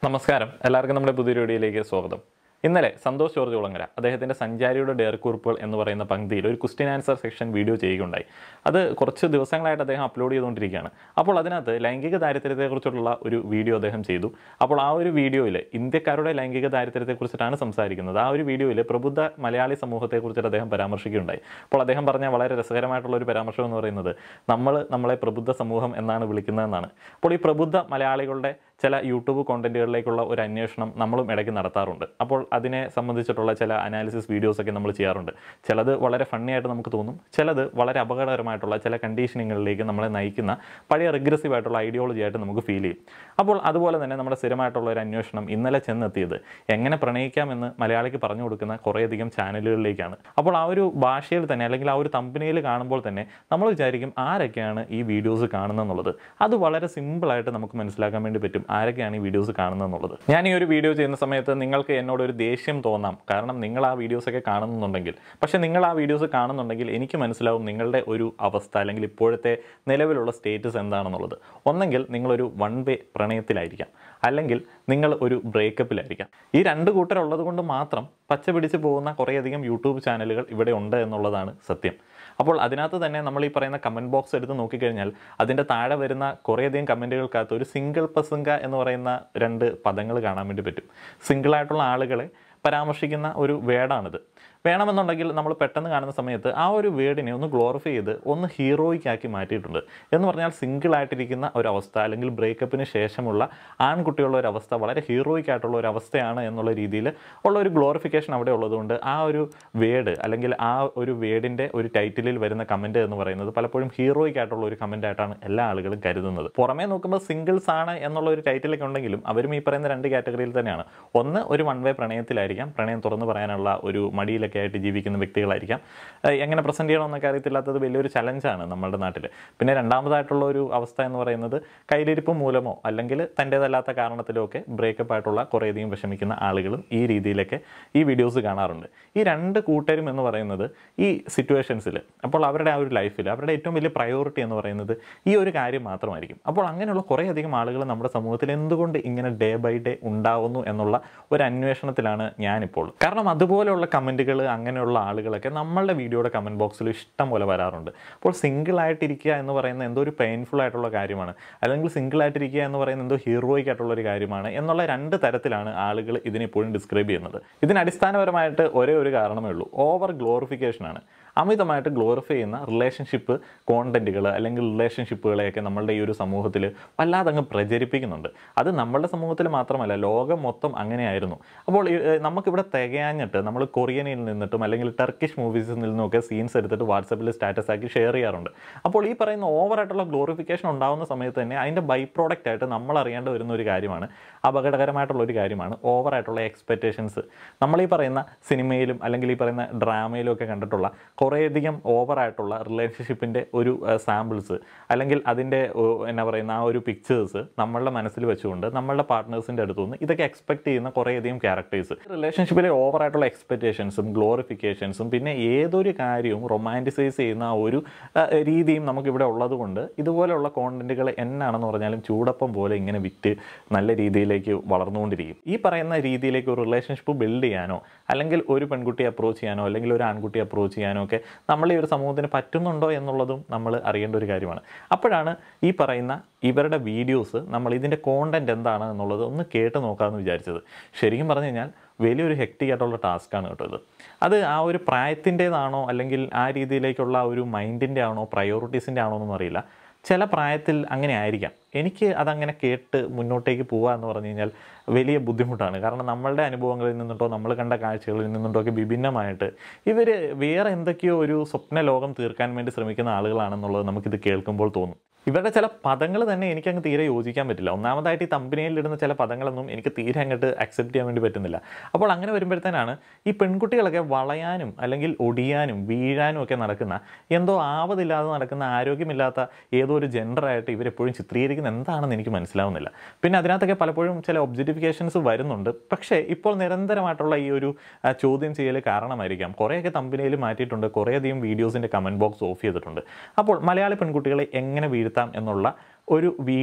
നമസ്കാരം എല്ലാവർക്കും നമ്മുടെ പുതിയ വീഡിയോയിലേക്ക് സ്വാഗതം ഇന്നലെ സന്തോഷ് ജോർജ് കുളങ്ങര അദ്ദേഹത്തിൻ്റെ സഞ്ചാരിയുടെ ഡയറിക്കുറിപ്പുകൾ എന്ന് പറയുന്ന പങ്ക്തിയിൽ ഒരു ക്വസ്റ്റ്യൻ ആൻസർ സെക്ഷൻ വീഡിയോ ചെയ്യുകയുണ്ടായി അത് കുറച്ച് ദിവസങ്ങളായിട്ട് അദ്ദേഹം അപ്ലോഡ് ചെയ്തുകൊണ്ടിരിക്കുകയാണ് അപ്പോൾ അതിനകത്ത് ലൈംഗിക ദാരിദ്ര്യത്തെക്കുറിച്ചുള്ള ഒരു വീഡിയോ അദ്ദേഹം ചെയ്തു അപ്പോൾ ആ ഒരു വീഡിയോയിൽ ഇന്ത്യക്കാരുടെ ലൈംഗിക ദാരിദ്ര്യത്തെക്കുറിച്ചിട്ടാണ് സംസാരിക്കുന്നത് ആ ഒരു വീഡിയോയിൽ പ്രബുദ്ധ മലയാളി സമൂഹത്തെക്കുറിച്ചിട്ട് അദ്ദേഹം പരാമർശിക്കുകയുണ്ടായി അപ്പോൾ അദ്ദേഹം പറഞ്ഞ വളരെ രസകരമായിട്ടുള്ള ഒരു പരാമർശം എന്ന് പറയുന്നത് നമ്മൾ നമ്മളെ പ്രബുദ്ധ സമൂഹം എന്നാണ് വിളിക്കുന്നതെന്നാണ് അപ്പോൾ ഈ പ്രബുദ്ധ മലയാളികളുടെ ചില യൂട്യൂബ് കോണ്ടന്റുകളിലേക്കുള്ള ഒരു അന്വേഷണം നമ്മളും ഇടയ്ക്ക് നടത്താറുണ്ട് അപ്പോൾ അതിനെ സംബന്ധിച്ചിട്ടുള്ള ചില അനാലിസിസ് വീഡിയോസ് ഒക്കെ നമ്മൾ ചെയ്യാറുണ്ട് ചിലത് വളരെ ഫണ്ണി ആയിട്ട് നമുക്ക് തോന്നും ചിലത് വളരെ അപകടകരമായിട്ടുള്ള ചില കണ്ടീഷനിങ്ങുകളിലേക്ക് നമ്മളെ നയിക്കുന്ന പഴയ റിഗ്രസീവ് ആയിട്ടുള്ള ഐഡിയോളജി ആയിട്ട് നമുക്ക് ഫീൽ ചെയ്യും അപ്പോൾ അതുപോലെ തന്നെ നമ്മുടെ സ്ഥിരമായിട്ടുള്ള ഒരു അന്വേഷണം ഇന്നലെ ചെന്നെത്തിയത് എങ്ങനെ പ്രണയിക്കാമെന്ന് മലയാളിക്ക് പറഞ്ഞു കൊടുക്കുന്ന കുറേയധികം ചാനലുകളിലേക്കാണ് അപ്പോൾ ആ ഒരു ഭാഷയിൽ തന്നെ അല്ലെങ്കിൽ ആ ഒരു തമ്പനിയിൽ കാണുമ്പോൾ തന്നെ നമ്മൾ വിചാരിക്കും ആരൊക്കെയാണ് ഈ വീഡിയോസ് കാണുന്നതെന്നുള്ളത് അത് വളരെ സിമ്പിളായിട്ട് നമുക്ക് മനസ്സിലാക്കാൻ വേണ്ടി പറ്റും ആരൊക്കെയാണ് ഈ വീഡിയോസ് കാണുന്നതെന്നുള്ളത് ഞാൻ ഈ ഒരു വീഡിയോ ചെയ്യുന്ന സമയത്ത് നിങ്ങൾക്ക് എന്നോട് ഒരു ദേഷ്യം തോന്നാം കാരണം നിങ്ങൾ ആ വീഡിയോസ് ഒക്കെ കാണുന്നുണ്ടെങ്കിൽ പക്ഷേ നിങ്ങൾ ആ വീഡിയോസ് കാണുന്നുണ്ടെങ്കിൽ എനിക്ക് മനസ്സിലാവും നിങ്ങളുടെ ഒരു അവസ്ഥ അല്ലെങ്കിൽ ഇപ്പോഴത്തെ നിലവിലുള്ള സ്റ്റേറ്റസ് എന്താണെന്നുള്ളത് ഒന്നെങ്കിൽ നിങ്ങളൊരു വൺ വേ പ്രണയത്തിലായിരിക്കാം അല്ലെങ്കിൽ നിങ്ങൾ ഒരു ബ്രേക്കപ്പിലായിരിക്കാം ഈ രണ്ട് കൂട്ടരുള്ളത് കൊണ്ട് മാത്രം പച്ച പിടിച്ച് പോകുന്ന കുറേയധികം യൂട്യൂബ് ചാനലുകൾ ഇവിടെ ഉണ്ട് എന്നുള്ളതാണ് സത്യം അപ്പോൾ അതിനകത്ത് തന്നെ നമ്മൾ ഈ പറയുന്ന കമൻറ്റ് ബോക്സ് എടുത്ത് നോക്കിക്കഴിഞ്ഞാൽ അതിൻ്റെ താഴെ വരുന്ന കുറേയധികം കമൻറ്റുകൾക്കകത്ത് ഒരു സിംഗിൾ പസംഗ എന്ന് പറയുന്ന രണ്ട് പദങ്ങൾ കാണാൻ വേണ്ടി പറ്റും സിംഗിളായിട്ടുള്ള ആളുകളെ പരാമർശിക്കുന്ന ഒരു വേർഡാണിത് വേണമെന്നുണ്ടെങ്കിൽ നമ്മൾ പെട്ടെന്ന് കാണുന്ന സമയത്ത് ആ ഒരു വേർഡിനെ ഒന്ന് ഗ്ലോറിഫൈ ചെയ്ത് ഒന്ന് ഹീറോയിക്കാക്കി മാറ്റിയിട്ടുണ്ട് എന്ന് പറഞ്ഞാൽ സിംഗിൾ ആയിട്ടിരിക്കുന്ന ഒരവസ്ഥ അല്ലെങ്കിൽ ബ്രേക്കപ്പിന് ശേഷമുള്ള ആൺകുട്ടികളുടെ ഒരു അവസ്ഥ വളരെ ഹീറോയിക് ആയിട്ടുള്ള ഒരു അവസ്ഥയാണ് എന്നുള്ള രീതിയിൽ ഉള്ള ഒരു ഗ്ലോറിഫിക്കേഷൻ അവിടെ ഉള്ളതുകൊണ്ട് ആ ഒരു വേർഡ് അല്ലെങ്കിൽ ആ ഒരു വേർഡിൻ്റെ ഒരു ടൈറ്റിലിൽ വരുന്ന കമൻറ്റ് എന്ന് പറയുന്നത് പലപ്പോഴും ഹീറോയിക് ആയിട്ടുള്ള ഒരു കമൻ്റ് ആയിട്ടാണ് എല്ലാ ആളുകളും കരുതുന്നത് പുറമേ നോക്കുമ്പോൾ സിംഗിൾസ് ആണ് എന്നുള്ള ഒരു ടൈറ്റിലൊക്കെ ഉണ്ടെങ്കിലും അവരും ഈ പറയുന്ന രണ്ട് കാറ്റഗറിയിൽ തന്നെയാണ് ഒന്ന് ഒരു വൺ വേ പ്രണയത്തിലായിരിക്കാം പ്രണയം തുറന്നു പറയാനുള്ള ഒരു മടിയിലൊക്കെ ആയിട്ട് ജീവിക്കുന്ന വ്യക്തികളായിരിക്കാം ഏഹ് എങ്ങനെ പ്രസൻറ്റ് ചെയ്യണമെന്നൊക്കെ അറിയത്തില്ലാത്തത് വലിയൊരു ചലഞ്ചാണ് നമ്മുടെ നാട്ടിൽ പിന്നെ രണ്ടാമതായിട്ടുള്ള ഒരു അവസ്ഥ എന്ന് പറയുന്നത് കയ്യിലിരിപ്പ് മൂലമോ അല്ലെങ്കിൽ തൻ്റേതല്ലാത്ത കാരണത്തിലോ ഒക്കെ ബ്രേക്കപ്പ് ആയിട്ടുള്ള കുറേയധികം വിഷമിക്കുന്ന ആളുകളും ഈ രീതിയിലൊക്കെ ഈ വീഡിയോസ് കാണാറുണ്ട് ഈ രണ്ട് കൂട്ടരും എന്ന് പറയുന്നത് ഈ സിറ്റുവേഷൻസിൽ അപ്പോൾ അവരുടെ ആ ഒരു ലൈഫിൽ അവരുടെ ഏറ്റവും വലിയ പ്രയോറിറ്റി എന്ന് പറയുന്നത് ഈ ഒരു കാര്യം മാത്രമായിരിക്കും അപ്പോൾ അങ്ങനെയുള്ള കുറേയധികം ആളുകൾ നമ്മുടെ സമൂഹത്തിൽ എന്തുകൊണ്ട് ഇങ്ങനെ ഡേ ബൈ ഡേ ഉണ്ടാവുന്നു എന്നുള്ള ഒരു അന്വേഷണത്തിലാണ് ഞാനിപ്പോൾ കാരണം അതുപോലെയുള്ള കമൻറ്റുകൾ അങ്ങനെയുള്ള ആളുകളൊക്കെ നമ്മളുടെ വീഡിയോയുടെ കമൻറ്റ് ബോക്സിൽ ഇഷ്ടം പോലെ വരാറുണ്ട് അപ്പോൾ സിംഗിൾ ആയിട്ടിരിക്കുക എന്ന് പറയുന്ന എന്തോ ഒരു പെയിൻഫുൾ ആയിട്ടുള്ള കാര്യമാണ് അല്ലെങ്കിൽ സിംഗിൾ ആയിട്ടിരിക്കുക എന്ന് പറയുന്ന എന്തോ ഹീറോയിക് ആയിട്ടുള്ള ഒരു കാര്യമാണ് എന്നുള്ള രണ്ട് തരത്തിലാണ് ആളുകൾ ഇതിനെപ്പോഴും ഡിസ്ക്രൈബ് ചെയ്യുന്നത് ഇതിന് അടിസ്ഥാനപരമായിട്ട് ഒരേ ഒരു കാരണമേ ഉള്ളൂ ഓവർ ഗ്ലോറിഫിക്കേഷനാണ് അമിതമായിട്ട് ഗ്ലോറിഫൈ ചെയ്യുന്ന റിലേഷൻഷിപ്പ് കോണ്ടന്റുകൾ അല്ലെങ്കിൽ റിലേഷൻഷിപ്പുകളെയൊക്കെ നമ്മളുടെ ഈ ഒരു സമൂഹത്തിൽ വല്ലാതെ അങ്ങ് പ്രചരിപ്പിക്കുന്നുണ്ട് അത് നമ്മളുടെ സമൂഹത്തിൽ മാത്രമല്ല ലോകം മൊത്തം അങ്ങനെയായിരുന്നു അപ്പോൾ ഈ, ഏഹ്, നമുക്കിവിടെ തികയാഞ്ഞിട്ട് നമ്മൾ കൊറിയനിൽ നിന്നിട്ടും അല്ലെങ്കിൽ ടർക്കിഷ് മൂവീസിൽ നിന്നുമൊക്കെ സീൻസ് എടുത്തിട്ട് വാട്സപ്പിൽ സ്റ്റാറ്റസ് ആക്കി ഷെയർ ചെയ്യാറുണ്ട് അപ്പോൾ ഈ പറയുന്ന ഓവറായിട്ടുള്ള ഗ്ലോറിഫിക്കേഷൻ ഉണ്ടാകുന്ന സമയത്ത് തന്നെ അതിൻ്റെ ബൈ പ്രോഡക്റ്റ് ആയിട്ട് നമ്മൾ അറിയേണ്ടി വരുന്ന ഒരു കാര്യമാണ് അപകടകരമായിട്ടുള്ള ഒരു കാര്യമാണ് ഓവറായിട്ടുള്ള എക്സ്പെക്റ്റേഷൻസ് നമ്മൾ ഈ പറയുന്ന സിനിമയിലും അല്ലെങ്കിൽ ഈ പറയുന്ന ഡ്രാമയിലും ഒക്കെ കണ്ടിട്ടുള്ള കുറേയധികം ഓവറായിട്ടുള്ള റിലേഷൻഷിപ്പിൻ്റെ ഒരു സാമ്പിൾസ് അല്ലെങ്കിൽ അതിൻ്റെ ഓ, എന്നാ പറയുന്ന ആ ഒരു പിക്ചേഴ്സ് നമ്മളുടെ മനസ്സിൽ വെച്ചുകൊണ്ട് നമ്മളുടെ പാർട്ട്നേഴ്സിൻ്റെ അടുത്തുനിന്ന് ഇതൊക്കെ എക്സ്പെക്ട് ചെയ്യുന്ന കുറേയധികം ക്യാരക്ടേഴ്സ് റിലേഷൻഷിപ്പിലെ ഓവറായിട്ടുള്ള എക്സ്പെക്റ്റേഷൻസും ഗ്ലോറിഫിക്കേഷൻസും പിന്നെ ഏതൊരു കാര്യവും റൊമാൻറ്റിസൈസ് ചെയ്യുന്ന ആ ഒരു ആ, രീതിയും നമുക്കിവിടെ ഉള്ളതുകൊണ്ട് ഇതുപോലെയുള്ള കോണ്ടന്റുകൾ എന്നാണെന്ന് പറഞ്ഞാലും ചൂടപ്പം പോലെ ഇങ്ങനെ വിറ്റ് നല്ല രീതിയിലേക്ക് വളർന്നുകൊണ്ടിരിക്കും ഈ പറയുന്ന രീതിയിലേക്ക് ഒരു റിലേഷൻഷിപ്പ് ബിൽഡ് ചെയ്യാനോ അല്ലെങ്കിൽ ഒരു പെൺകുട്ടിയെ അപ്രോച്ച് ചെയ്യാനോ അല്ലെങ്കിൽ ഒരു ആൺകുട്ടിയെ അപ്രോച്ച് ചെയ്യാനോ ഒക്കെ നമ്മൾ ഈ ഒരു സമൂഹത്തിന് പറ്റുന്നുണ്ടോ എന്നുള്ളതും നമ്മൾ അറിയേണ്ട ഒരു കാര്യമാണ് അപ്പോഴാണ് ഈ പറയുന്ന ഇവരുടെ വീഡിയോസ് നമ്മൾ ഇതിൻ്റെ കോണ്ടന്റ് എന്താണ് എന്നുള്ളത് ഒന്ന് കേട്ട് നോക്കാമെന്ന് വിചാരിച്ചത് ശരിക്കും പറഞ്ഞു കഴിഞ്ഞാൽ വലിയൊരു ഹെക്റ്റിക് ആയിട്ടുള്ള ടാസ്ക്കാണ് കേട്ടോ ഇത് അത് ആ ഒരു പ്രായത്തിൻ്റേതാണോ അല്ലെങ്കിൽ ആ രീതിയിലേക്കുള്ള ആ ഒരു മൈൻഡിൻ്റെ ആണോ പ്രയോറിറ്റീസിൻ്റെ ആണോ എന്നൊന്നും അറിയില്ല ചില പ്രായത്തിൽ അങ്ങനെ ആയിരിക്കാം എനിക്ക് അതങ്ങനെ കേട്ട് മുന്നോട്ടേക്ക് പോവുക എന്ന് പറഞ്ഞു കഴിഞ്ഞാൽ വലിയ ബുദ്ധിമുട്ടാണ് കാരണം നമ്മളുടെ അനുഭവങ്ങളിൽ നിന്നിട്ടോ നമ്മൾ കണ്ട കാഴ്ചകളിൽ നിന്നിട്ടോ ഒക്കെ വിഭിന്നമായിട്ട് ഇവർ വേറെ എന്തൊക്കെയോ ഒരു സ്വപ്ന ലോകം തീർക്കാൻ വേണ്ടി ശ്രമിക്കുന്ന ആളുകളാണെന്നുള്ളത് നമുക്കിത് കേൾക്കുമ്പോൾ തോന്നും ഇവരുടെ ചില പദങ്ങൾ തന്നെ എനിക്കങ്ങ് തീരെ യോജിക്കാൻ പറ്റില്ല ഒന്നാമതായിട്ട് ഈ തമ്പനിയിൽ ഇടുന്ന ചില പദങ്ങളൊന്നും എനിക്ക് തീരെ അങ്ങോട്ട് അക്സെപ്റ്റ് ചെയ്യാൻ വേണ്ടി പറ്റുന്നില്ല അപ്പോൾ അങ്ങനെ വരുമ്പോഴത്തേനാണ് ഈ പെൺകുട്ടികളൊക്കെ വളയാനും അല്ലെങ്കിൽ ഒടിയാനും വീഴാനും ഒക്കെ നടക്കുന്ന എന്തോ ആവതില്ലാതെ നടക്കുന്ന ആരോഗ്യമില്ലാത്ത ഏതോ ഒരു ജെൻഡറായിട്ട് ഇവരെപ്പോഴും ചിത്രീകരിക്കുന്ന എന്താണെന്ന് എനിക്ക് മനസ്സിലാവുന്നില്ല പിന്നെ അതിനകത്തൊക്കെ പലപ്പോഴും ചില ഒബ്ജക്റ്റിഫിക്കേഷൻസ് വരുന്നുണ്ട് പക്ഷേ ഇപ്പോൾ നിരന്തരമായിട്ടുള്ള ഈ ഒരു ആ, ചോദ്യം ചെയ്യൽ കാരണമായിരിക്കാം കുറേയൊക്കെ തമ്പനിയിൽ മാറ്റിയിട്ടുണ്ട് കുറേയധികം വീഡിയോസിൻ്റെ കമൻറ്റ് ബോക്സ് ഓഫ് ചെയ്തിട്ടുണ്ട് അപ്പോൾ മലയാളി പെൺകുട്ടികളെ എങ്ങനെ വീഴ്ത്താം എന്നുള്ള ഒരു വീഡിയോ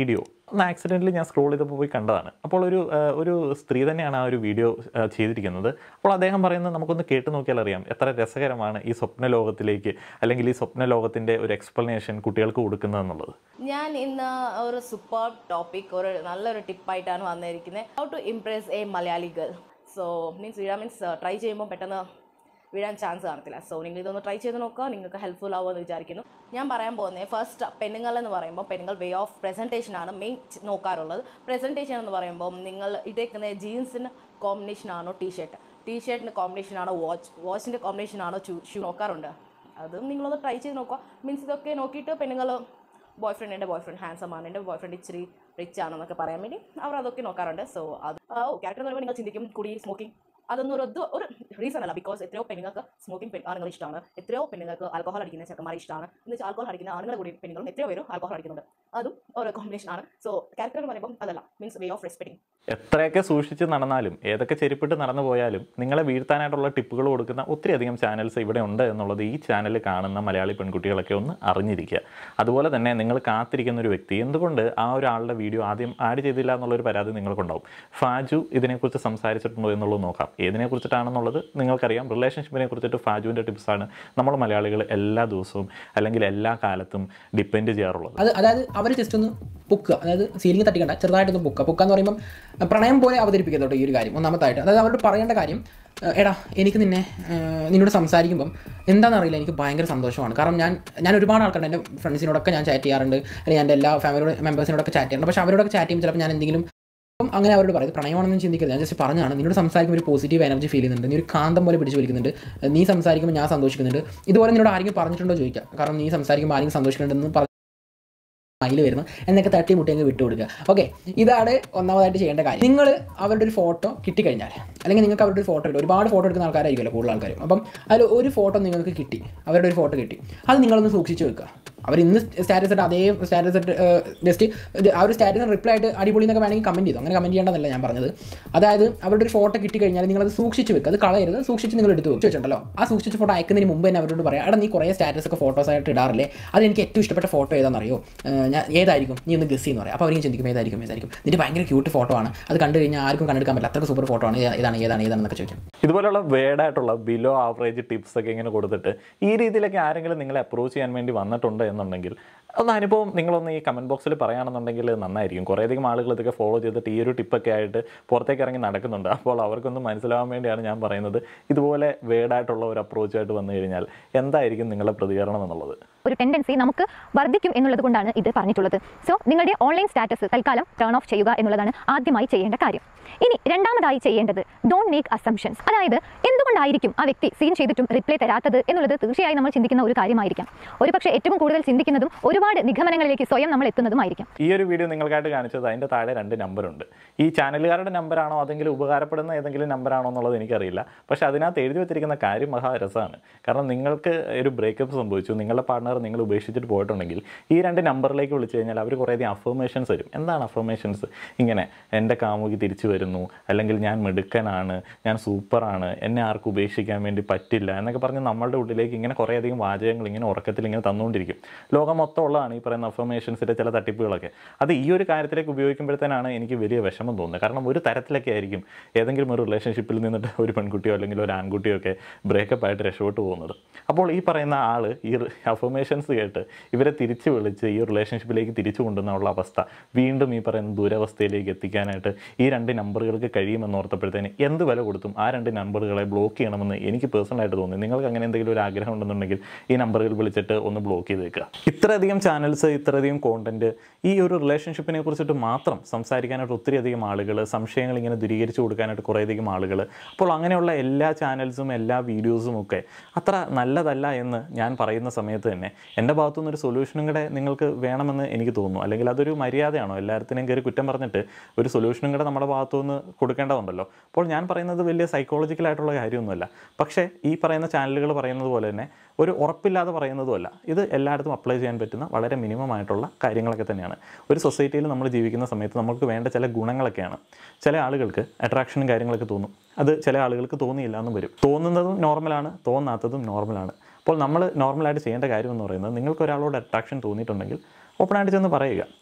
ഒന്ന് ആക്സിഡൻ്റലി ഞാൻ സ്ക്രോൾ ചെയ്തപ്പോൾ പോയി കണ്ടതാണ് അപ്പോൾ ഒരു ആ, ഒരു സ്ത്രീ തന്നെയാണ് ആ ഒരു വീഡിയോ ആ, ചെയ്തിരിക്കുന്നത് അപ്പോൾ അദ്ദേഹം പറയുന്നത് നമുക്കൊന്ന് കേട്ട് നോക്കിയാൽ അറിയാം എത്ര രസകരമാണ് ഈ സ്വപ്ന ലോകത്തിലേക്ക് അല്ലെങ്കിൽ ഈ സ്വപ്ന ലോകത്തിൻ്റെ ഒരു എക്സ്പ്ലനേഷൻ കുട്ടികൾക്ക് കൊടുക്കുന്നതെന്നുള്ളത് ഞാൻ ഇന്ന് ഒരു സൂപ്പർ ടോപ്പിക് ഒരു നല്ലൊരു ടിപ്പായിട്ടാണ് വന്നിരിക്കുന്നത് how to impress a Malayali girl so means വീഴാൻ മീൻസ് ട്രൈ ചെയ്യുമ്പോൾ പെട്ടെന്ന് വീഴാൻ ചാൻസ് കാണത്തില്ല സോ നിങ്ങൾ ഇതൊന്ന് ട്രൈ ചെയ്ത് നോക്കുക നിങ്ങൾക്ക് ഹെൽപ്ഫുൾ ആവുമെന്ന് വിചാരിക്കുന്നു ഞാൻ പറയാൻ പോകുന്നത് ഫസ്റ്റ് പെണ്ണുങ്ങൾ എന്ന് പറയുമ്പോൾ പെണ്ണുങ്ങൾ വേ ഓഫ് പ്രസൻറ്റേഷൻ ആണ് മെയിൻ നോക്കാറുള്ളത് പ്രസൻറ്റേഷൻ എന്ന് പറയുമ്പോൾ നിങ്ങൾ ഇട്ടേക്കുന്ന ജീൻസിന് കോമ്പിനേഷൻ ആണോ ടീഷർട്ട് ടീഷർട്ടിന് കോമ്പിനേഷൻ ആണോ വാച്ച് വാച്ചിൻ്റെ കോമ്പിനേഷൻ ആണോ ഷൂ നോക്കാറുണ്ട് അതും നിങ്ങളൊന്ന് ട്രൈ ചെയ്ത് നോക്കുക മീൻസ് ഇതൊക്കെ നോക്കിയിട്ട് പെണ്ണുങ്ങൾ ബോയ് ഫ്രണ്ട് എൻ്റെ ബോയ് ഫ്രണ്ട് ഹാൻസം ആണ് എൻ്റെ ബോയ് ഫ്രണ്ട് ഇച്ചിരി റിച്ച് ആണെന്നൊക്കെ പറയാൻ വേണ്ടി അവർ അതൊക്കെ നോക്കാറുണ്ട് സോ അത് ഓ ക്യാരക്ടർ എന്ന് പറയുമ്പോൾ നിങ്ങൾ ചിന്തിക്കും കുടി സ്മോക്കിംഗ് അതൊന്നും ഒരു ഇത് ഒരു റീസൺ അല്ല ബിക്കോസ് എത്രയോ പെണ്ണുങ്ങൾക്ക് സ്മോക്കിംഗ് ആണുങ്ങൾ ഇഷ്ടമാണ് എത്രയോ പെണ്ണുങ്ങൾക്ക് ആൽക്കഹോൾ അടിക്കുന്ന ചെക്കന്മാർ ഇഷ്ടമാണ് എന്ന് വെച്ചാൽ ആൽക്കഹോൾ അടിക്കുന്ന ആണുങ്ങൾ കൂടി പെണ്ണുങ്ങളും എത്രയോ പേരും ആൽക്കഹോൾ അടിക്കുന്നുണ്ട് അതും ഒരു കോമ്പിനേഷൻ ആണ് സോ ക്യാരക്ടർ എന്ന് പറയുമ്പോൾ അതല്ല മീൻസ് വേ ഓഫ് റെസ്പെക്ടിങ് എത്രയൊക്കെ സൂക്ഷിച്ച് നടന്നാലും ഏതൊക്കെ ചെരുപ്പിട്ട് നടന്നു പോയാലും നിങ്ങളെ വീഴ്ത്താനായിട്ടുള്ള ടിപ്പുകൾ കൊടുക്കുന്ന ഒത്തിരിയധികം ചാനൽസ് ഇവിടെ ഉണ്ട് എന്നുള്ളത് ഈ ചാനൽ കാണുന്ന മലയാളി പെൺകുട്ടികളൊക്കെ ഒന്ന് അറിഞ്ഞിരിക്കുക അതുപോലെ തന്നെ നിങ്ങൾ കാത്തിരിക്കുന്ന ഒരു വ്യക്തി എന്തുകൊണ്ട് ആ ഒരാളുടെ വീഡിയോ ആദ്യം ആഡ് ചെയ്തില്ല എന്നുള്ളൊരു പരാതി നിങ്ങൾക്കുണ്ടാവും ഫാജു ഇതിനെക്കുറിച്ച് സംസാരിച്ചിട്ടുണ്ടോ എന്നുള്ളത് നോക്കാം ഏതിനെക്കുറിച്ചിട്ടാണെന്നുള്ളത് നിങ്ങൾക്കറിയാം റിലേഷൻഷിപ്പിനെ കുറിച്ചിട്ട് ഫാജുവിൻ്റെ ടിപ്സാണ് നമ്മൾ മലയാളികൾ എല്ലാ ദിവസവും അല്ലെങ്കിൽ എല്ലാ കാലത്തും ഡിപ്പെൻഡ് ചെയ്യാറുള്ളത് അത് അതായത് അവർ ജസ്റ്റ് ഒന്ന് പൊക്കുക അതായത് സീലിംഗ് തട്ടിക്കണ്ട ചെറുതായിട്ടൊന്ന് പൊക്കുക പൊക്കുക എന്ന് പറയുമ്പം പ്രണയം പോലെ അവതരിപ്പിക്കുക കേട്ടോ ഈ ഒരു കാര്യം ഒന്നാമത്തായിട്ട് അതായത് അവരോട് പറയേണ്ട കാര്യം ഏഹ്, എടാ എനിക്ക് നിന്നെ ഏഹ്, നിന്നോട് സംസാരിക്കുമ്പം എന്താണെന്നറിയില്ല എനിക്ക് ഭയങ്കര സന്തോഷമാണ് കാരണം ഞാൻ ഞാൻ ഒരുപാട് ആൾക്കാരുണ്ട് എൻ്റെ ഫ്രണ്ട്സിനോടൊക്കെ ഞാൻ ചാറ്റ് ചെയ്യാറുണ്ട് അല്ലെങ്കിൽ എൻ്റെ എല്ലാ ഫാമിലി മെമ്പേഴ്സിനോടൊക്കെ ചാറ്റ് ചെയ്യാറുണ്ട് പക്ഷേ അവരോടൊക്കെ ചാറ്റ് ചെയ്യുമ്പോൾ ചിലപ്പോൾ ഞാൻ എന്തെങ്കിലും അപ്പം അങ്ങനെ അവരോട് പറയും പ്രണയമാണെന്ന് ചിന്തിക്കരുത് ഞാൻ ജസ്റ്റ് പറഞ്ഞാണ് നിന്നോട് സംസാരിക്കുമ്പോൾ ഒരു പോസിറ്റീവ് എനർജി ഫീൽ ചെയ്യുന്നുണ്ട് നീ ഒരു കാന്തം പോലെ പിടിച്ച് വലിക്കുന്നുണ്ട് നീ സംസാരിക്കുമ്പോൾ ഞാൻ സന്തോഷിക്കുന്നുണ്ട് ഇതുപോലെ നിന്നോട് ആരെങ്കിലും പറഞ്ഞിട്ടുണ്ടോ ചോദിക്കാം കാരണം നീ സംസാരിക്കുമ്പോൾ ആരെങ്കിലും സന്തോഷിക്കുന്നുണ്ടെന്ന് പറഞ്ഞു മയിൽ വരുന്നു എന്നൊക്കെ തട്ടി മുട്ടി അങ്ങ് വിട്ടു കൊടുക്കുക ഓക്കെ ഇതാണ് ഒന്നാമതായിട്ട് ചെയ്യേണ്ട കാര്യം നിങ്ങൾ അവരുടെ ഒരു ഫോട്ടോ കിട്ടിക്കഴിഞ്ഞാൽ അല്ലെങ്കിൽ നിങ്ങൾക്ക് അവരുടെ ഒരു ഫോട്ടോ കിട്ടും ഒരുപാട് ഫോട്ടോ എടുക്കുന്ന ആൾക്കാരായിരിക്കുമല്ലോ കൂടുതൽ ആൾക്കാരും അപ്പം അതിൽ ഒരു ഫോട്ടോ നിങ്ങൾക്ക് കിട്ടി അവരുടെ ഒരു ഫോട്ടോ കിട്ടി അത് നിങ്ങളൊന്ന് സൂക്ഷിച്ച് വെക്കുക അവർ ഇന്ന് സ്റ്റാറ്റസ് ഇട്ട് അതേ സ്റ്റാറ്റസ് ഇട്ട് ജസ്റ്റ് ആ ഒരു സ്റ്റാറ്റസിന് റിപ്ലൈ ആയിട്ട് അടിപൊളി എന്നൊക്കെ വേണമെങ്കിൽ കമൻറ്റ് ചെയ്തു അങ്ങനെ കമൻറ്റ് ചെയ്യേണ്ടതല്ല ഞാൻ പറഞ്ഞത് അതായത് അവരുടെ ഒരു ഫോട്ടോ കിട്ടിക്കഴിഞ്ഞാൽ നിങ്ങളത് സൂക്ഷിച്ച് വെക്കുക അത് കളയരുത് സൂക്ഷിച്ച് നിങ്ങൾ എടുത്ത് വെച്ച് വെച്ചിട്ടുണ്ടല്ലോ ആ സൂക്ഷിച്ച ഫോട്ടോ അയക്കുന്നതിന് മുമ്പ് തന്നെ അവരോട് പറയാം എടാ നീ കുറേ സ്റ്റാറ്റസ് ഒക്കെ ഫോട്ടോസ് ആയിട്ട് ഇടാറില്ലേ അത് എനിക്ക് ഏറ്റവും ഇഷ്ടപ്പെട്ട ഫോട്ടോ ഏതാണെന്നറിയോ ഏഹ് ഞാൻ ഏതായിരിക്കും നീ ഒന്ന് ഗസ് ചെയ്യുന്ന പറയാം അപ്പോൾ അവർക്ക് ചിന്തിക്കും ഏതായിരിക്കും ഏതായിരിക്കും നിന്റെ ഭയങ്കര ക്യൂട്ട് ഫോട്ടോ ആണ് അത് കണ്ടു കഴിഞ്ഞാൽ ആർക്കും കണ്ടെടുക്കാൻ പറ്റില്ല അത്രയ്ക്ക് സൂപ്പർ ഫോട്ടോ ആണ് ഏ- ഏതാണ് ഏതാണ് ഏതാണെന്നൊക്കെ ചോദിക്കും ഇതുപോലുള്ള വേർഡായിട്ടുള്ള ബിലോ ആവറേജ് ടിപ്സ് ഒക്കെ ഇങ്ങനെ കൊടുത്തിട്ട് ഈ രീതിയിലൊക്കെ ആരെങ്കിലും നിങ്ങളെ അപ്രോച്ച് ചെയ്യാൻ വേണ്ടി വന്നിട്ടുണ്ട് എന്നുണ്ടെങ്കിൽ ഒന്ന് അനുഭവം നിങ്ങളൊന്ന് ഈ കമൻറ്റ് ബോക്സിൽ പറയുകയാണെന്നുണ്ടെങ്കിൽ നന്നായിരിക്കും കുറേയധികം ആളുകൾ ഇതൊക്കെ ഫോളോ ചെയ്തിട്ട് ഈ ഒരു ടിപ്പൊക്കെ ആയിട്ട് പുറത്തേക്ക് ഇറങ്ങി നടക്കുന്നുണ്ട് അപ്പോൾ അവർക്കൊന്ന് മനസ്സിലാവാൻ വേണ്ടിയാണ് ഞാൻ പറയുന്നത് ഇതുപോലെ വേർഡായിട്ടുള്ള ഒരു അപ്രോച്ചായിട്ട് വന്നു കഴിഞ്ഞാൽ എന്തായിരിക്കും നിങ്ങളുടെ പ്രതികരണം എന്നുള്ളത് ഒരു ടെൻഡൻസി നമുക്ക് വർദ്ധിക്കും എന്നുള്ളത് കൊണ്ടാണ് ഇത് പറഞ്ഞിട്ടുള്ളത് സോ നിങ്ങളുടെ ഓൺലൈൻ സ്റ്റാറ്റസ് തൽക്കാലം ടേൺ ഓഫ് ചെയ്യുക എന്നുള്ളതാണ് ആദ്യമായി ചെയ്യേണ്ട കാര്യം ഇനി രണ്ടാമതായി ചെയ്യേണ്ടത് ഡോണ്ട് മേക്ക് അസംഷൻസ് അതായത് എന്തുകൊണ്ടായിരിക്കും ആ വ്യക്തി സീൻ ചെയ്തിട്ടും റിപ്ലൈ തരാത്തത് എന്നുള്ളത് തീർച്ചയായും നമ്മൾ ചിന്തിക്കുന്ന ഒരു കാര്യമായിരിക്കാം ഒരുപക്ഷെ ഏറ്റവും കൂടുതൽ ചിന്തിക്കുന്നതും ഒരുപാട് നിഗമനങ്ങളിലേക്ക് സ്വയം നമ്മൾ എത്തുന്നതുമായിരിക്കും ഈ ഒരു വീഡിയോ നിങ്ങൾക്കായിട്ട് കാണിച്ചത് അതിൻ്റെ താഴെ രണ്ട് നമ്പറുണ്ട് ഈ ചാനലുകാരുടെ നമ്പറാണോ അതെങ്കിലും ഉപകാരപ്പെടുന്ന ഏതെങ്കിലും നമ്പറാണോ എന്നുള്ളത് എനിക്കറിയില്ല പക്ഷേ അതിനകത്ത് എഴുതി വെച്ചിരിക്കുന്ന കാര്യം മഹാരസമാണ് കാരണം നിങ്ങൾക്ക് ഒരു ബ്രേക്കപ്പ് സംഭവിച്ചു നിങ്ങളുടെ പാർട്ണർ നിങ്ങൾ ഉപേക്ഷിച്ചിട്ട് പോയിട്ടുണ്ടെങ്കിൽ ഈ രണ്ട് നമ്പറിലേക്ക് വിളിച്ചു കഴിഞ്ഞാൽ അവർ കുറേയധികം അഫർമേഷൻസ് തരും എന്താണ് അഫർമേഷൻസ് ഇങ്ങനെ എൻ്റെ കാമുകി തിരിച്ചു വരുന്നു അല്ലെങ്കിൽ ഞാൻ മിടുക്കനാണ് ഞാൻ സൂപ്പറാണ് എന്നെ ആർക്കും ഉപേക്ഷിക്കാൻ വേണ്ടി പറ്റില്ല എന്നൊക്കെ പറഞ്ഞ് നമ്മളുടെ ഉള്ളിലേക്ക് ഇങ്ങനെ കുറേയധികം വാചകങ്ങൾ ഇങ്ങനെ ഉറക്കത്തിൽ ഇങ്ങനെ തന്നുകൊണ്ടിരിക്കും ലോകം മൊത്തം ഉള്ളതാണ് ഈ പറയുന്ന അഫർമേഷൻസിൻ്റെ ചില തട്ടിപ്പുകളൊക്കെ അത് ഈ ഒരു കാര്യത്തിലേക്ക് ഉപയോഗിക്കുമ്പോഴത്തേനാണ് എനിക്ക് വലിയ വിഷമം തോന്നുന്നത് കാരണം ഒരു തരത്തിലൊക്കെ ആയിരിക്കും ഏതെങ്കിലും ഒരു റിലേഷൻഷിപ്പിൽ നിന്നിട്ട് ഒരു പെൺകുട്ടിയോ അല്ലെങ്കിൽ ഒരു ആൺകുട്ടിയോ ഒക്കെ ബ്രേക്കപ്പ് ആയിട്ട് രക്ഷപ്പെട്ടു പോകുന്നത് അപ്പോൾ ഈ പറയുന്ന ആൾ ഈ അഫർമേഷൻസ് കേട്ട് ഇവരെ തിരിച്ചു വിളിച്ച് ഈ റിലേഷൻഷിപ്പിലേക്ക് തിരിച്ചു കൊണ്ടുവന്നുള്ള അവസ്ഥ വീണ്ടും ഈ പറയുന്ന ദുരവസ്ഥയിലേക്ക് എത്തിക്കാനായിട്ട് ഈ രണ്ട് നമ്പറുകൾക്ക് കഴിയുമെന്ന് ഓർത്തപ്പോഴത്തേന് എന്ത് വില കൊടുത്തും ആ രണ്ട് നമ്പറുകളെ ബ്ലോക്ക് ചെയ്യണമെന്ന് എനിക്ക് പേഴ്സണലായിട്ട് തോന്നി നിങ്ങൾക്ക് അങ്ങനെ എന്തെങ്കിലും ഒരു ആഗ്രഹം ഉണ്ടെന്നുണ്ടെങ്കിൽ ഈ നമ്പറുകൾ വിളിച്ചിട്ട് ഒന്ന് ബ്ലോക്ക് ചെയ്തേക്കുക ഇത്രയധികം ചാനൽസ് ഇത്രയധികം കോണ്ടന്റ് ഈ ഒരു റിലേഷൻഷിപ്പിനെ കുറിച്ചിട്ട് മാത്രം സംസാരിക്കാനായിട്ട് ഒത്തിരിയധികം ആളുകൾ സംശയങ്ങൾ ഇങ്ങനെ ദൂരീകരിച്ചു കൊടുക്കാനായിട്ട് കുറേയധികം ആളുകൾ അപ്പോൾ അങ്ങനെയുള്ള എല്ലാ ചാനൽസും എല്ലാ വീഡിയോസും ഒക്കെ അത്ര നല്ലതല്ല എന്ന് ഞാൻ പറയുന്ന സമയത്ത് തന്നെ എൻ്റെ ഭാഗത്തുനിന്ന് ഒരു സൊല്യൂഷനും കൂടെ നിങ്ങൾക്ക് വേണമെന്ന് എനിക്ക് തോന്നുന്നു അല്ലെങ്കിൽ അതൊരു മര്യാദയാണോ എല്ലാത്തിനെയും കയറി കുറ്റം പറഞ്ഞിട്ട് ഒരു സൊല്യൂഷനും കൂടെ നമ്മുടെ ഭാഗത്തുനിന്ന് കൊടുക്കേണ്ടതുണ്ടല്ലോ അപ്പോൾ ഞാൻ പറയുന്നത് വലിയ സൈക്കോളജിക്കലായിട്ടുള്ള കാര്യമൊന്നുമല്ല പക്ഷേ ഈ പറയുന്ന ചാനലുകൾ പറയുന്നത് പോലെ തന്നെ ഒരു ഉറപ്പില്ലാതെ പറയുന്നതുമല്ല ഇത് എല്ലായിടത്തും അപ്ലൈ ചെയ്യാൻ പറ്റുന്ന വളരെ മിനിമം ആയിട്ടുള്ള കാര്യങ്ങളൊക്കെ തന്നെയാണ് ഒരു സൊസൈറ്റിയിൽ നമ്മൾ ജീവിക്കുന്ന സമയത്ത് നമുക്ക് വേണ്ട ചില ഗുണങ്ങളൊക്കെയാണ് ചില ആളുകൾക്ക് അട്രാക്ഷനും കാര്യങ്ങളൊക്കെ തോന്നും അത് ചില ആളുകൾക്ക് തോന്നിയില്ല എന്നും വരും തോന്നുന്നതും നോർമലാണ് തോന്നാത്തതും നോർമലാണ് അപ്പോൾ നമ്മൾ നോർമലായിട്ട് ചെയ്യേണ്ട കാര്യം എന്ന് പറയുന്നത് നിങ്ങൾക്ക് ഒരാളോട് അട്രാക്ഷൻ തോന്നിയിട്ടുണ്ടെങ്കിൽ ഓപ്പണായിട്ട് ചെന്ന് പറയുക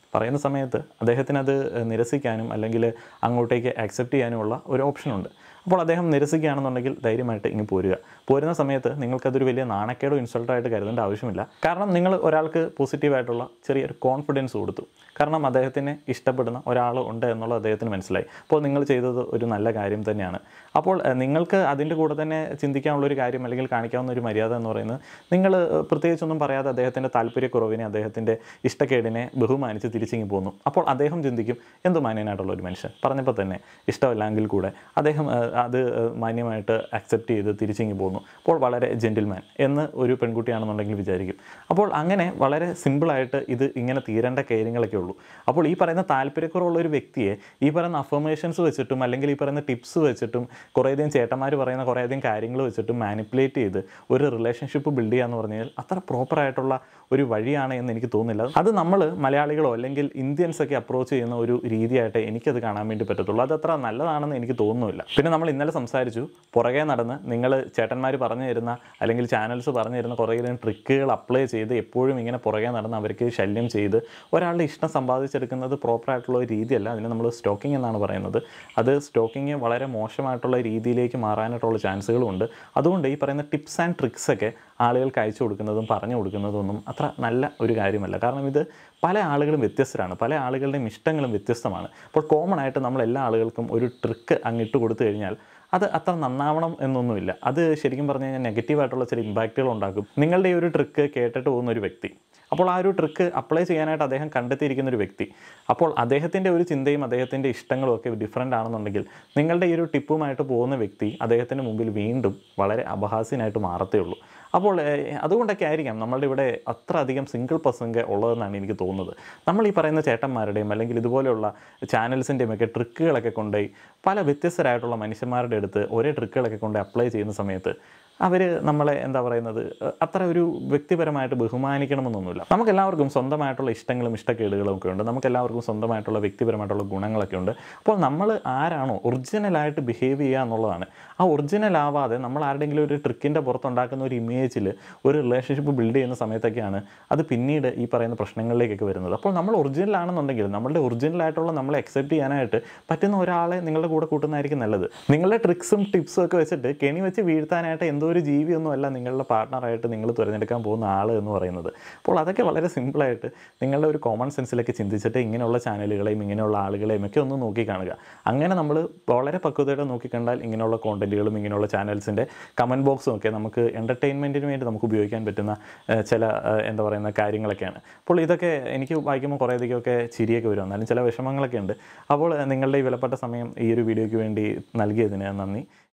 പറയുന്ന സമയത്ത് അദ്ദേഹത്തിന് അത് നിരസിക്കാനും അല്ലെങ്കിൽ അങ്ങോട്ടേക്ക് ആക്സെപ്റ്റ് ചെയ്യാനുമുള്ള ഒരു ഓപ്ഷനുണ്ട് അപ്പോൾ അദ്ദേഹം നിരസിക്കുകയാണെന്നുണ്ടെങ്കിൽ ധൈര്യമായിട്ട് ഇങ്ങ് പോരുക പോരുന്ന സമയത്ത് നിങ്ങൾക്കതൊരു വലിയ നാണക്കേടോ ഇൻസൾട്ടായിട്ട് കരുതേണ്ട ആവശ്യമില്ല കാരണം നിങ്ങൾ ഒരാൾക്ക് പോസിറ്റീവായിട്ടുള്ള ചെറിയൊരു കോൺഫിഡൻസ് കൊടുത്തു കാരണം അദ്ദേഹത്തിന് ഇഷ്ടപ്പെടുന്ന ഒരാൾ ഉണ്ട് എന്നുള്ളത് അദ്ദേഹത്തിന് മനസ്സിലായി അപ്പോൾ നിങ്ങൾ ചെയ്തത് ഒരു നല്ല കാര്യം തന്നെയാണ് അപ്പോൾ ഏഹ്, നിങ്ങൾക്ക് അതിൻ്റെ കൂടെ തന്നെ ചിന്തിക്കാനുള്ള ഒരു കാര്യം അല്ലെങ്കിൽ കാണിക്കാവുന്ന ഒരു മര്യാദ എന്ന് പറയുന്നത് നിങ്ങൾ ഏഹ്, പ്രത്യേകിച്ചൊന്നും പറയാതെ അദ്ദേഹത്തിൻ്റെ താല്പര്യക്കുറവിനെ അദ്ദേഹത്തിൻ്റെ ഇഷ്ടക്കേടിനെ ബഹുമാനിച്ച് തിരിച്ചിങ്ങി പോന്നു അപ്പോൾ അദ്ദേഹം ചിന്തിക്കും എന്ത് മാന്യനായിട്ടുള്ള ഒരു മനുഷ്യൻ പറഞ്ഞപ്പോൾ തന്നെ ഇഷ്ടമല്ലെങ്കിൽ കൂടെ അദ്ദേഹം ഏഹ്, അത് ഏഹ്, മാന്യമായിട്ട് അക്സെപ്റ്റ് ചെയ്ത് തിരിച്ചിങ്ങി പോന്നു അപ്പോൾ വളരെ ജെൻറ്റിൽമാൻ എന്ന് ഒരു പെൺകുട്ടിയാണെന്നുണ്ടെങ്കിൽ വിചാരിക്കും അപ്പോൾ അങ്ങനെ വളരെ സിമ്പിളായിട്ട് ഇത് ഇങ്ങനെ തീരേണ്ട കാര്യങ്ങളൊക്കെ ഉള്ളൂ അപ്പോൾ ഈ പറയുന്ന താല്പര്യക്കുറവുള്ള ഒരു വ്യക്തിയെ ഈ പറയുന്ന അഫർമേഷൻസ് വെച്ചിട്ടും അല്ലെങ്കിൽ ഈ പറയുന്ന ടിപ്സ് വെച്ചിട്ടും കുറേയധികം ചേട്ടന്മാർ പറയുന്ന കുറേയധികം കാര്യങ്ങൾ വെച്ചിട്ടും മാനിപ്പുലേറ്റ് ചെയ്ത് ഒരു റിലേഷൻഷിപ്പ് ബിൽഡ് ചെയ്യുക എന്ന് പറഞ്ഞാൽ അത്ര പ്രോപ്പറായിട്ടുള്ള ഒരു വഴിയാണ് എന്ന് എനിക്ക് തോന്നുന്നില്ല അത് നമ്മൾ മലയാളികളോ അല്ലെങ്കിൽ ഇന്ത്യൻസ് ഒക്കെ അപ്രോച്ച് ചെയ്യുന്ന ഒരു രീതിയായിട്ട് എനിക്കത് കാണാൻ വേണ്ടി പറ്റത്തുള്ളൂ അത് അത്ര നല്ലതാണെന്ന് എനിക്ക് തോന്നുന്നില്ല പിന്നെ നമ്മൾ ഇന്നലെ സംസാരിച്ചു പുറകെ നടന്ന് നിങ്ങൾ ചേട്ടന്മാർ പറഞ്ഞു തരുന്ന അല്ലെങ്കിൽ ചാനൽസ് പറഞ്ഞു തരുന്ന കുറേയധികം ട്രിക്കുകൾ അപ്ലൈ ചെയ്ത് എപ്പോഴും ഇങ്ങനെ പുറകെ നടന്ന് അവർക്ക് ശല്യം ചെയ്ത് ഒരാളുടെ ഇഷ്ടം സമ്പാദിച്ചെടുക്കുന്നത് പ്രോപ്പറായിട്ടുള്ള ഒരു രീതിയല്ല അതിന് നമ്മൾ സ്റ്റോക്കിംഗ് എന്നാണ് പറയുന്നത് അത് സ്റ്റോക്കിംഗ് വളരെ മോശമായിട്ടുള്ള രീതിയിലേക്ക് മാറാനായിട്ടുള്ള ചാൻസുകളും ഉണ്ട് അതുകൊണ്ട് ഈ പറയുന്ന ടിപ്സ് ആൻഡ് ട്രിക്സ് ഒക്കെ ആളുകൾക്ക് അയച്ചു കൊടുക്കുന്നതും പറഞ്ഞു കൊടുക്കുന്നതും ഒന്നും അത്ര നല്ല ഒരു കാര്യമല്ല കാരണം ഇത് പല ആളുകളും വ്യത്യസ്തരാണ് പല ആളുകളുടെയും ഇഷ്ടങ്ങളും വ്യത്യസ്തമാണ് അപ്പോൾ കോമൺ ആയിട്ട് നമ്മൾ എല്ലാ ആളുകൾക്കും ഒരു ട്രിക്ക് അങ്ങിട്ട് കൊടുത്തു കഴിഞ്ഞാൽ അത് അത്ര നന്നാവണം എന്നൊന്നുമില്ല അത് ശരിക്കും പറഞ്ഞു കഴിഞ്ഞാൽ നെഗറ്റീവായിട്ടുള്ള ചില ഇമ്പാക്റ്റുകൾ ഉണ്ടാക്കും നിങ്ങളുടെ ഈ ഒരു ട്രിക്ക് കേട്ടിട്ട് പോകുന്ന ഒരു വ്യക്തി അപ്പോൾ ആ ഒരു ട്രിക്ക് അപ്ലൈ ചെയ്യാനായിട്ട് അദ്ദേഹം കണ്ടെത്തിയിരിക്കുന്ന ഒരു വ്യക്തി അപ്പോൾ അദ്ദേഹത്തിൻ്റെ ഒരു ചിന്തയും അദ്ദേഹത്തിൻ്റെ ഇഷ്ടങ്ങളും ഒക്കെ ഡിഫറെൻ്റ് ആണെന്നുണ്ടെങ്കിൽ നിങ്ങളുടെ ഈ ഒരു ടിപ്പുമായിട്ട് പോകുന്ന വ്യക്തി അദ്ദേഹത്തിൻ്റെ മുമ്പിൽ വീണ്ടും വളരെ അപഹാസ്യനായിട്ട് മാറത്തേ ഉള്ളൂ അപ്പോൾ ഏഹ്, അതുകൊണ്ടൊക്കെ ആയിരിക്കാം നമ്മളുടെ ഇവിടെ അത്ര അധികം സിംഗിൾ പേഴ്സൺക്ക് ഉള്ളതെന്നാണ് എനിക്ക് തോന്നുന്നത് നമ്മൾ ഈ പറയുന്ന ചേട്ടന്മാരുടെയും അല്ലെങ്കിൽ ഇതുപോലെയുള്ള ചാനൽസിൻ്റെയും ഒക്കെ ട്രിക്കുകളൊക്കെ കൊണ്ടുപോയി പല വ്യത്യസ്തരായിട്ടുള്ള മനുഷ്യന്മാരുടെ അടുത്ത് ഒരേ ട്രിക്കുകളൊക്കെ കൊണ്ട് അപ്ലൈ ചെയ്യുന്ന സമയത്ത് അവർ നമ്മളെ എന്താ പറയുന്നത് ഏഹ്, അത്ര ഒരു വ്യക്തിപരമായിട്ട് ബഹുമാനിക്കണമെന്നൊന്നുമില്ല നമുക്കെല്ലാവർക്കും സ്വന്തമായിട്ടുള്ള ഇഷ്ടങ്ങളും ഇഷ്ടക്കേടുകളും ഒക്കെ ഉണ്ട് നമുക്കെല്ലാവർക്കും സ്വന്തമായിട്ടുള്ള വ്യക്തിപരമായിട്ടുള്ള ഗുണങ്ങളൊക്കെ ഉണ്ട് അപ്പോൾ നമ്മൾ ആരാണോ ഒറിജിനലായിട്ട് ബിഹേവ് ചെയ്യുക എന്നുള്ളതാണ് ആ ഒറിജിനൽ ആവാതെ നമ്മൾ ആരുടെങ്കിലും ഒരു ട്രിക്കിൻ്റെ പുറത്തുണ്ടാക്കുന്ന ഒരു ഇമേജിൽ ഒരു റിലേഷൻഷിപ്പ് ബിൽഡ് ചെയ്യുന്ന സമയത്തൊക്കെയാണ് അത് പിന്നീട് ഈ പറയുന്ന പ്രശ്നങ്ങളിലേക്കൊക്കെ വരുന്നത് അപ്പോൾ നമ്മൾ ഒറിജിനൽ ആണെന്നുണ്ടെങ്കിൽ നമ്മളുടെ ഒറിജിനൽ ആയിട്ടുള്ള നമ്മളെ അക്സെപ്റ്റ് ചെയ്യാനായിട്ട് പറ്റുന്ന ഒരാളെ നിങ്ങളുടെ കൂടെ കൂട്ടുന്നതായിരിക്കും നല്ലത് നിങ്ങളുടെ ട്രിക്സും ടിപ്സും ഒക്കെ വെച്ചിട്ട് കെണി വെച്ച് വീഴ്ത്താനായിട്ട് എന്തോ ഒരു ജീവിയൊന്നും അല്ല നിങ്ങളുടെ പാർട്ണറായിട്ട് നിങ്ങൾ തിരഞ്ഞെടുക്കാൻ പോകുന്ന ആൾ എന്ന് പറയുന്നത് അപ്പോൾ അതൊക്കെ വളരെ സിമ്പിളായിട്ട് നിങ്ങളുടെ ഒരു കോമൺ സെൻസിലൊക്കെ ചിന്തിച്ചിട്ട് ഇങ്ങനെയുള്ള ചാനലുകളെയും ഇങ്ങനെയുള്ള ആളുകളെയും ഒക്കെ ഒന്ന് നോക്കി കാണുക അങ്ങനെ നമ്മൾ വളരെ പക്വതയോടെ നോക്കിക്കണ്ടാൽ ഇങ്ങനെയുള്ള കോണ്ടന്റുകളും ഇങ്ങനെയുള്ള ചാനൽസിൻ്റെ കമൻറ്റ് ബോക്സും ഒക്കെ നമുക്ക് എൻ്റർടൈൻമെൻറ്റിന് വേണ്ടി നമുക്ക് ഉപയോഗിക്കാൻ പറ്റുന്ന ഏഹ്, ചില ഏഹ്, എന്താ പറയുന്ന കാര്യങ്ങളൊക്കെയാണ് അപ്പോൾ ഇതൊക്കെ എനിക്ക് വായിക്കുമ്പോൾ കുറേയധികമൊക്കെ ചിരിയൊക്കെ വരും എന്നാലും ചില വിഷമങ്ങളൊക്കെ ഉണ്ട് അപ്പോൾ ഏഹ്, നിങ്ങളുടെ ഈ വിലപ്പെട്ട സമയം ഈ ഒരു വീഡിയോയ്ക്ക് വേണ്ടി നൽകിയതിന് നന്ദി